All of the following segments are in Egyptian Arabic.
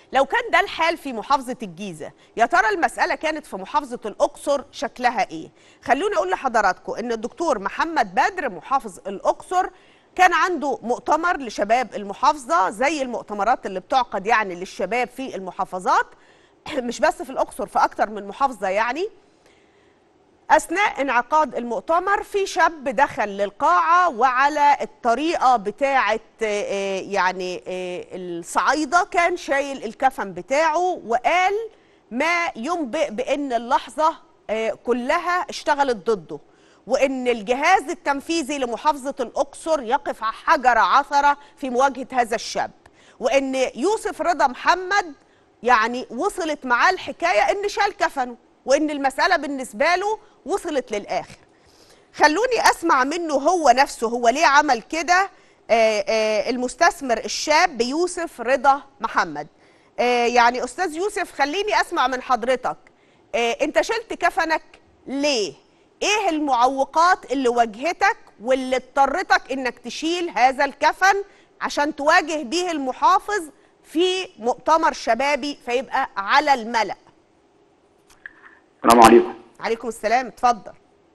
لو كان ده الحال في محافظة الجيزة يا ترى المسألة كانت في محافظة الأقصر شكلها إيه؟ خلوني أقول لحضراتكم إن الدكتور محمد بدر محافظ الأقصر كان عنده مؤتمر لشباب المحافظة زي المؤتمرات اللي بتعقد يعني للشباب في المحافظات مش بس في الأقصر في أكتر من محافظة يعني أثناء انعقاد المؤتمر في شاب دخل للقاعة وعلى الطريقة بتاعة آه، يعني آه، الصعايدة كان شايل الكفن بتاعه وقال ما ينبئ بأن اللحظة آه، كلها اشتغلت ضده وأن الجهاز التنفيذي لمحافظة الأقصر يقف حجر عثرة في مواجهة هذا الشاب وأن يوسف رضا محمد يعني وصلت معاه الحكاية أن شال كفنه وأن المسألة بالنسبة له وصلت للآخر خلوني أسمع منه هو نفسه هو ليه عمل كده آه، آه، المستثمر الشاب يوسف رضا محمد آه، يعني أستاذ يوسف خليني أسمع من حضرتك آه، أنت شلت كفنك ليه؟ إيه المعوقات اللي واجهتك واللي اضطرتك إنك تشيل هذا الكفن عشان تواجه بيه المحافظ في مؤتمر شبابي فيبقى على الملأ السلام عليكم عليكم السلام اتفضل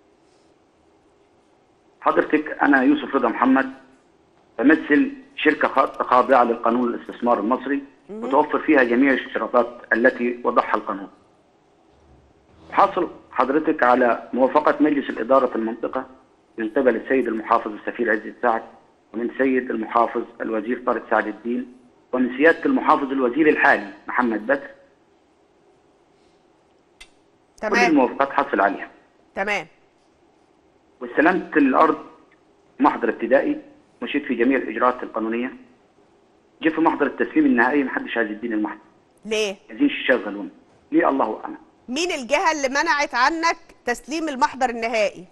حضرتك انا يوسف رضا محمد بمثل شركه خاصه خاضعه للقانون الاستثمار المصري وتوفر فيها جميع الاشتراطات التي وضعها القانون. حاصل حضرتك على موافقه مجلس الاداره في المنطقه من قبل السيد المحافظ السفير عزت سعد ومن سيد المحافظ الوزير طارق سعد الدين ومن سياده المحافظ الوزير الحالي محمد بدر كل تمام الموافقات حصل عليها. تمام واستلمت الارض محضر ابتدائي مشيت في جميع الاجراءات القانونيه جه في محضر التسليم النهائي محدش عايز يديني المحضر ليه؟ عايزين يشغلون ليه الله اعلم مين الجهة اللي منعت عنك تسليم المحضر النهائي؟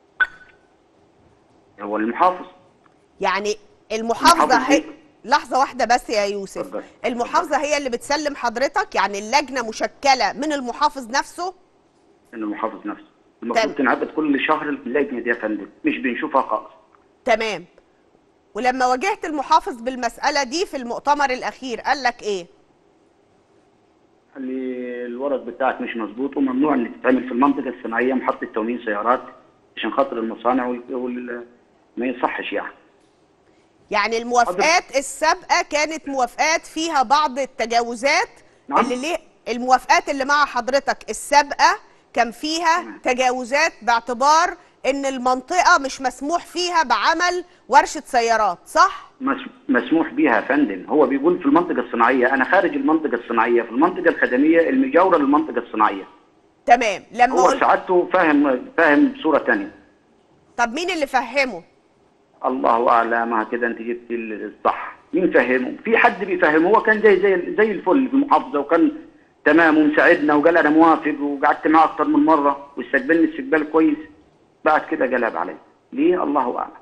هو المحافظ يعني المحافظة المحافظ هي دي- لحظة واحدة بس يا يوسف اتفضل. المحافظة هي اللي بتسلم حضرتك يعني اللجنة مشكلة من المحافظ نفسه انه المحافظ نفسه المفروض تمام. تنعقد كل شهر اللجنه دي يا فندم مش بنشوفها خالص تمام ولما واجهت المحافظ بالمسألة دي في المؤتمر الأخير قال لك إيه؟ قال لي الورق بتاعك مش مظبوط وممنوع ان تتعمل في المنطقه الصناعيه محطه تموين سيارات عشان خاطر المصانع وال- وال- ما يصحش يعني يعني الموافقات السابقة كانت موافقات فيها بعض التجاوزات نعم. اللي ليه الموافقات اللي مع حضرتك السابقة كان فيها تمام. تجاوزات باعتبار ان المنطقة مش مسموح فيها بعمل ورشة سيارات صح؟ مس- مسموح بيها يا فندم هو بيقول في المنطقة الصناعية أنا خارج المنطقة الصناعية في المنطقة الخدمية المجاورة للمنطقة الصناعية تمام لما هو قلت سعادته فاهم فاهم صورة تانية طب مين اللي فهمه؟ الله أعلم ما كده أنت جبت الصح مين فهمه في حد بيفهمه هو كان زي زي زي الفل في المحافظة وكان تمام ومساعدنا وقال أنا موافق وقعدت معاه أكتر من مرة واستقبلني استقبال كويس بعد كده قلب علي ليه الله أعلم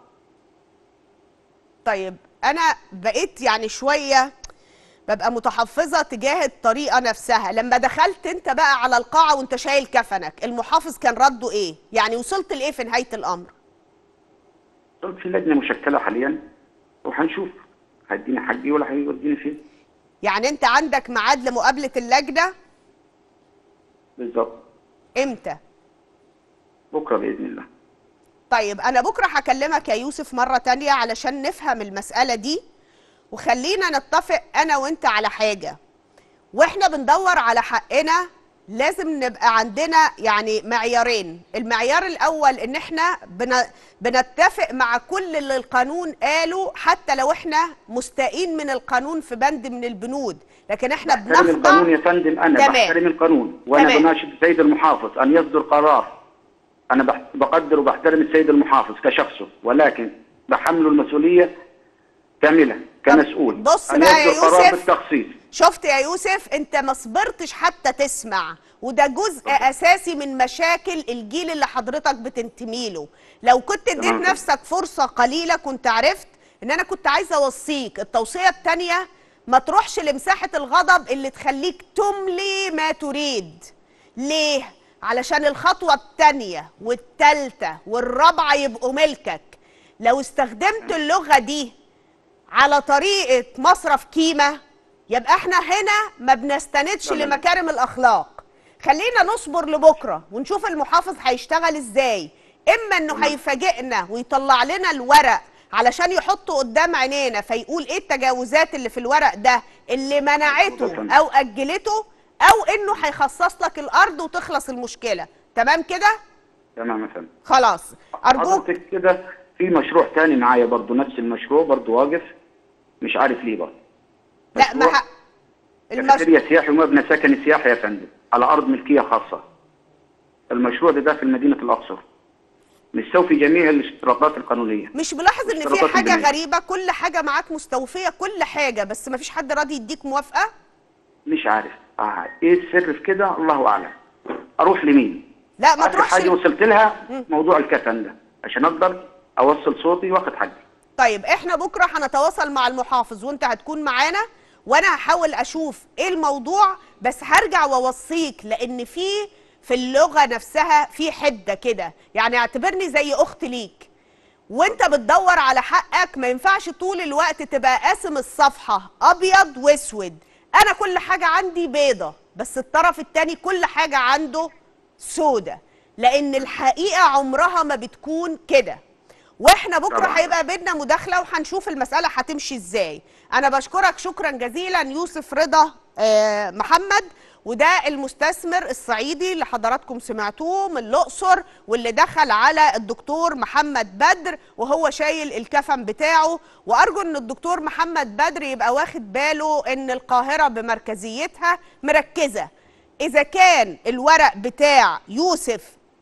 طيب انا بقيت يعني شويه ببقى متحفظه تجاه الطريقه نفسها لما دخلت انت بقى على القاعه وانت شايل كفنك المحافظ كان رده ايه يعني وصلت لايه في نهايه الامر قلت في لجنة مشكلة حاليا وهنشوف هيديني حقي ولا هيوديني فين يعني انت عندك ميعاد لمقابله اللجنه بالظبط امتى بكرة بإذن الله طيب انا بكره هكلمك يا يوسف مره تانية علشان نفهم المساله دي وخلينا نتفق انا وانت على حاجه واحنا بندور على حقنا لازم نبقى عندنا يعني معيارين المعيار الاول ان احنا بن... بنتفق مع كل اللي القانون قاله حتى لو احنا مستائين من القانون في بند من البنود لكن احنا بحترم القانون يا بنخضع فندم انا تمام. بحترم القانون وانا تمام. بناشد السيد المحافظ ان يصدر قرار انا بح- بقدر وبحترم السيد المحافظ كشخصه ولكن بحمله المسؤوليه كامله كمسؤول بص ان بقى يا يصدر قرار يوسف. بالتخصيص شفت يا يوسف انت ما صبرتش حتى تسمع وده جزء اساسي من مشاكل الجيل اللي حضرتك بتنتمي له لو كنت اديت تمام. نفسك فرصه قليله كنت عرفت ان انا كنت عايزه اوصيك التوصيه الثانيه ما تروحش لمساحه الغضب اللي تخليك تملي ما تريد ليه علشان الخطوه الثانيه والثالثه والرابعه يبقوا ملكك لو استخدمت اللغه دي على طريقه مصرف كيمه يبقى احنا هنا ما بنستندش تمام. لمكارم الاخلاق خلينا نصبر لبكره ونشوف المحافظ هيشتغل ازاي اما انه تمام. هيفاجئنا ويطلع لنا الورق علشان يحطه قدام عينينا فيقول ايه التجاوزات اللي في الورق ده اللي منعته فندم. او اجلته او انه هيخصص لك الارض وتخلص المشكله تمام كده تمام يا فندم خلاص ارجوك حضرتك كده في مشروع تاني معايا برضو نفس المشروع برضو واقف مش عارف ليه برضو لا ما مشروع ح... المش... كافيتيريا سياحي ومبنى سكني سياحي يا فندم على ارض ملكيه خاصه المشروع ده داخل مدينه الاقصر مستوفي جميع الاشتراطات القانونيه مش ملاحظ ان في اشتراطات حاجه البناء. غريبه كل حاجه معاك مستوفيه كل حاجه بس ما فيش حد راضي يديك موافقه مش عارف آه. ايه السر في كده الله اعلم اروح لمين لا ما اخر تروحش حاجه وصلت لها موضوع الكفن ده عشان اقدر اوصل صوتي واخد حقي طيب احنا بكره هنتواصل مع المحافظ وانت هتكون معانا وانا هحاول اشوف ايه الموضوع بس هرجع واوصيك لان في في اللغه نفسها في حده كده يعني اعتبرني زي اخت ليك وانت بتدور على حقك ما ينفعش طول الوقت تبقى قاسم الصفحه ابيض واسود انا كل حاجه عندي بيضه بس الطرف التاني كل حاجه عنده سودة لان الحقيقه عمرها ما بتكون كده واحنا بكره طبعاً. هيبقى بينا مداخله وهنشوف المساله هتمشي ازاي انا بشكرك شكرا جزيلا يوسف رضا آه، محمد وده المستثمر الصعيدي اللي حضراتكم سمعتوه من الاقصر واللي دخل على الدكتور محمد بدر وهو شايل الكفن بتاعه وارجو ان الدكتور محمد بدر يبقى واخد باله ان القاهره بمركزيتها مركزه اذا كان الورق بتاع يوسف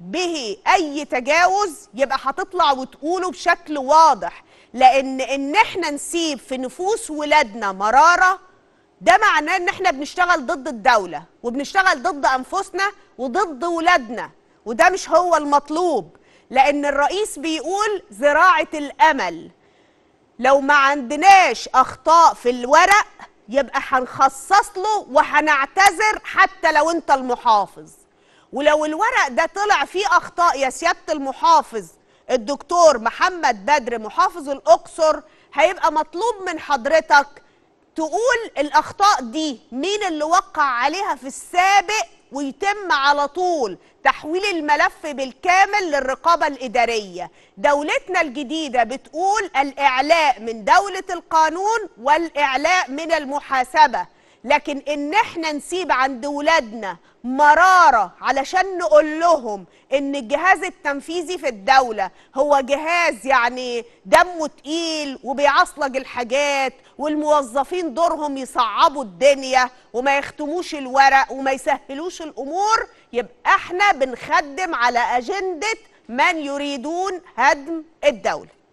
به اي تجاوز يبقى هتطلع وتقوله بشكل واضح لان ان احنا نسيب في نفوس ولادنا مراره ده معناه ان احنا بنشتغل ضد الدوله وبنشتغل ضد انفسنا وضد ولادنا وده مش هو المطلوب لان الرئيس بيقول زراعه الامل لو ما عندناش اخطاء في الورق يبقى هنخصص له وهنعتذر حتى لو انت المحافظ ولو الورق ده طلع فيه اخطاء يا سياده المحافظ الدكتور محمد بدر محافظ الاقصر هيبقى مطلوب من حضرتك تقول الاخطاء دي مين اللي وقع عليها في السابق ويتم على طول تحويل الملف بالكامل للرقابة الإدارية دولتنا الجديدة بتقول الإعلاء من دولة القانون والإعلاء من المحاسبة لكن ان احنا نسيب عند ولادنا مرارة علشان نقول لهم ان الجهاز التنفيذي في الدولة هو جهاز يعني دمه تقيل وبيعصلج الحاجات والموظفين دورهم يصعبوا الدنيا وما يختموش الورق وما يسهلوش الامور يبقى احنا بنخدم على اجندة من يريدون هدم الدولة